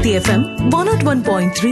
City FM 101.3.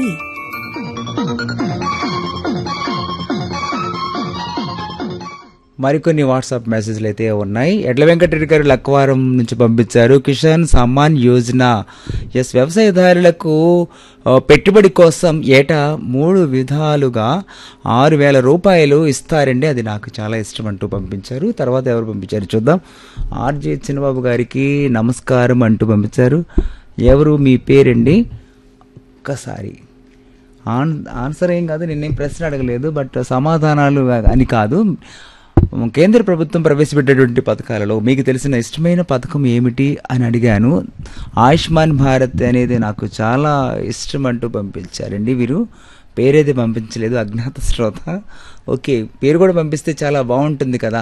మరికొన్ని WhatsApp మెసేజ్లు అయితే ఉన్నాయి ఎడ్ల వెంకటరెడ్డి గారు లక్వారం నుంచి పంపించారు కిసాన్ సమ్మాన్ యోజన ఎస్ వ్యవసాయదారులకు ఆ, పెట్టుబడి కోసం ఏటా మూడు విధాలుగా ఆరు వేల రూపాయలు ఇస్తారండి అది నాకు చాలా ఇష్టం అంటూ పంపించారు తర్వాత ఎవరు పంపించారు చూద్దాం ఆర్జే చిన్నబాబు గారికి నమస్కారం అంటూ పంపించారు ఎవరు మీ పేరండి ఒక్కసారి ఆన్ ఆన్సర్ ఏం కాదు నేనేం ప్రశ్న అడగలేదు బట్ సమాధానాలు అని కాదు కేంద్ర ప్రభుత్వం ప్రవేశపెట్టేటువంటి పథకాలలో మీకు తెలిసిన ఇష్టమైన పథకం ఏమిటి అని అడిగాను ఆయుష్మాన్ భారత్ అనేది నాకు చాలా ఇష్టం అంటూ పంపించారండి వీరు పేరైతే పంపించలేదు అజ్ఞాత శ్రోత ఓకే పేరు కూడా పంపిస్తే చాలా బాగుంటుంది కదా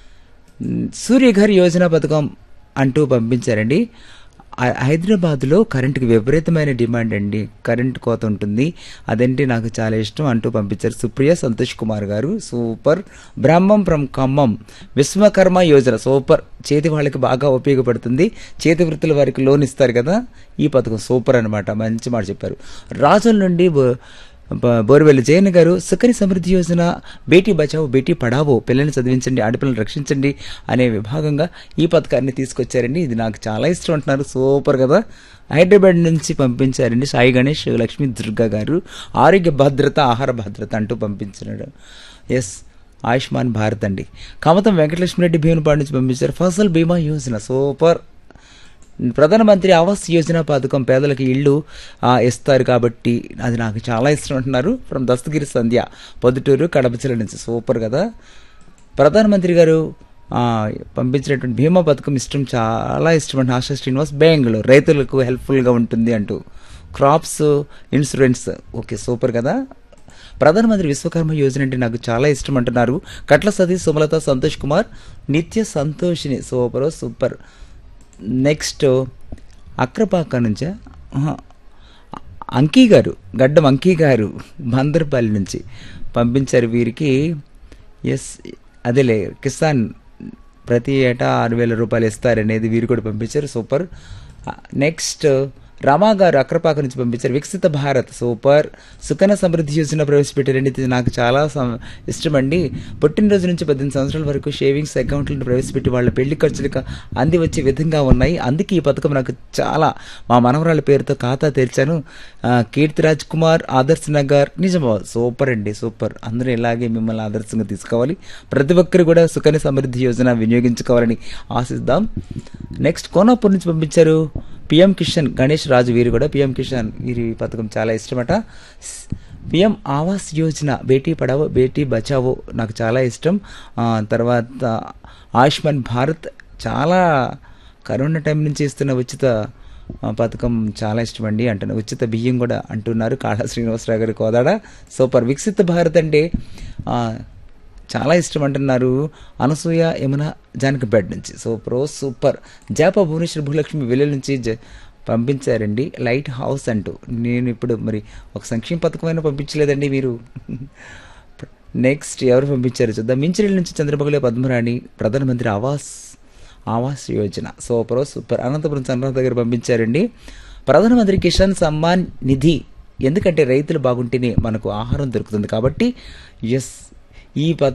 సూర్యఘర్ యోజన పథకం అంటూ పంపించారండి హై- హైదరాబాద్లో కరెంటుకి విపరీతమైన డిమాండ్ అండి కరెంట్ కోత ఉంటుంది అదంటే నాకు చాలా ఇష్టం అంటూ పంపించారు సుప్రియ సంతోష్ కుమార్ గారు super Brahmam from Khammam Vishwakarma Yojana super చేతి వాళ్ళకి బాగా ఉపయోగపడుతుంది చేతి వృత్తుల వారికి లోన్ ఇస్తారు కదా ఈ పథకం సూపర్ అనమాట మంచి మాట చెప్పారు రాజుల నుండి బో- బ- బోరువెల్లి జయన్ గారు సుకని సమృద్ధి యోజన బేటీ బచావో బేటీ పడావో పిల్లల్ని చదివించండి ఆడపిల్లలు రక్షించండి అనే విభాగంగా ఈ పథకాన్ని తీసుకొచ్చారండి ఇది నాకు చాలా ఇష్టం అంటున్నారు సూపర్ కదా హైదరాబాద్ నుంచి పంపించారండి సాయి గణేష్ లక్ష్మీ దుర్గా గారు ఆరోగ్య భద్రత ఆహార భద్రత అంటూ పంపించినాడు ఎస్ ఆయుష్మాన్ భారత్ అండి కమతం వెంకటలక్ష్మిరెడ్డి భీమునిపాడు నుంచి పంపించారు ఫసల్ బీమా యోజన సూపర్ ప్రధానమంత్రి ఆవాస్ యోజన పథకం పేదలకు ఇళ్ళు ఆ, ఇస్తారు కాబట్టి అది నాకు చాలా ఇష్టం అంటున్నారు ఫ్రమ్ దస్తగిరి సంధ్య పొద్దుటూరు కడప జిల్లా నుంచి సూపర్ కదా ప్రధానమంత్రి గారు ఆ, పంపించినటువంటి బీమా పథకం ఇష్టం చాలా ఇష్టం అండి ఆశా శ్రీనివాస్ బెంగళూరు రైతులకు హెల్ప్ఫుల్గా ఉంటుంది అంటూ క్రాప్స్ ఇన్సూరెన్స్ ఓకే సూపర్ కదా ప్రధానమంత్రి విశ్వకర్మ యోజన అంటే నాకు చాలా ఇష్టం అంటున్నారు కట్ల Satish Sumalatha Santosh Kumar Nitya Santoshini super super next Akrapaka నుంచా ఆహా. అంకీ గారు గడ్డం అంకీ గారు బందర్పల్లి నుంచి పంపించారు వీరికి ఎస్ అదేలే కిసాన్ ప్రతి ఏటా ఆరు వేల రూపాయలు ఇస్తారనేది వీరు కూడా పంపించారు సూపర్ నెక్స్ట్ రమా గారు అక్రపాక నుంచి పంపించారు వికసిత భారత్ సూపర్ సుకన సమృద్ధి యోజన ప్రవేశపెట్టారండి ఇది నాకు చాలా సం- ఇష్టమండి పుట్టినరోజు నుంచి పద్దెనిమిది సంవత్సరాల వరకు షేవింగ్స్ అకౌంట్లను ప్రవేశపెట్టి వాళ్ళ పెళ్లి ఖర్చులకు అంది వచ్చే విధంగా ఉన్నాయి అందుకే ఈ పథకం నాకు చాలా మా మనవరాల పేరుతో ఖాతా తెరిచాను ఆ, కీర్తిరాజ్ కుమార్ ఆదర్శ్ నగర్ నిజమా సూపర్ అండి సూపర్ అందరూ ఇలాగే మిమ్మల్ని ఆదర్శంగా తీసుకోవాలి ప్రతి ఒక్కరు కూడా సుకన్య సమృద్ధి యోజన వినియోగించుకోవాలని ఆశిద్దాం నెక్స్ట్ కోనాపూర్ నుంచి పంపించారు పిఎం కిషన్ గణేష్ రాజు వీరు కూడా పిఎం కిషన్ వీరి పథకం చాలా ఇష్టమట పిఎం ఆవాస్ యోజన బేటీ పడావో బేటీ బచావో నాకు చాలా ఇష్టం ఆ, తర్వాత ఆయుష్మాన్ భారత్ చాలా కరోనా టైం నుంచి ఇస్తున్న ఉచిత ఆ, పథకం చాలా ఇష్టం అండి అంటున్నారు ఉచిత బియ్యం కూడా అంటున్నారు కాళా శ్రీనివాసరావు గారి కోదాడ సూపర్ వికసిత భారత్ అంటే ఆ, చాలా ఇష్టం అంటున్నారు అనసూయ యమున జానకి బెడ్ నుంచి సూపర్ ఓ సూపర్ జాప భువనేశ్వర్ భూలక్ష్మి వెల్లుల నుంచి జ- పంపించారండి లైట్ హౌస్ అంటూ నేను ఇప్పుడు మరి ఒక సంక్షేమ పథకమైనా పంపించలేదండి మీరు నెక్స్ట్ ఎవరు పంపించారు చూద్దాం మించిరెల్ నుంచి చంద్రబాబులే పద్మరాణి ప్రధానమంత్రి ఆవాస్ ఆవాస్ యోజన సూపర్ సూపర్ అనంతపురం చంద్రబాబు దగ్గర పంపించారండి ప్రధానమంత్రి కిసాన్ సమ్మాన్ నిధి ఎందుకంటే రైతులు బాగుంటేనే మనకు ఆహారం దొరుకుతుంది కాబట్టి ఎస్ ఈ పథకం